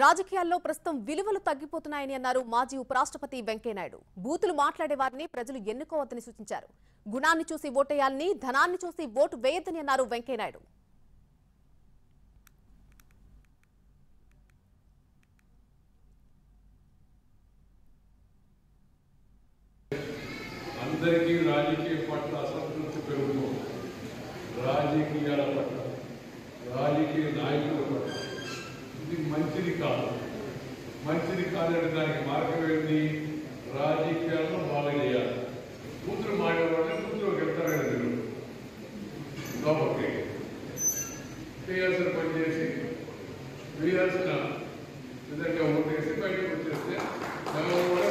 రాజకీయాల్లో ప్రస్తుతం విలువలు తగ్గిపోతున్నాయని అన్నారు మాజీ ఉపరాష్ట్రపతి వెంకయ్యనాయుడు బూతులు మాట్లాడే వారిని ప్రజలు ఎన్నుకోవద్దని సూచించారు గుణాన్ని చూసి ఓటేయాలని ధనాన్ని చూసి ఓటు వేయొద్దని అన్నారు వెంకయ్యనాయుడు అందరికీ రాజకీయం పట్ల అసంతృప్తి పెరుగుతుంది రాజకీయాల పట్ల రాజకీయ నాయకుల పట్ల ఇది మంచిది కాదు మంచిది కాదని దానికి మార్గం ఏంటి రాజకీయాలను బాగా చేయాలి కూతురు మాట్లాడే కూతురు వెళ్తారని మీరు లోపలికి చేయాల్సిన పని చేసి వేయాల్సిన విధంగా ఓటేసి బయటకు వచ్చేస్తే ఎవరు కూడా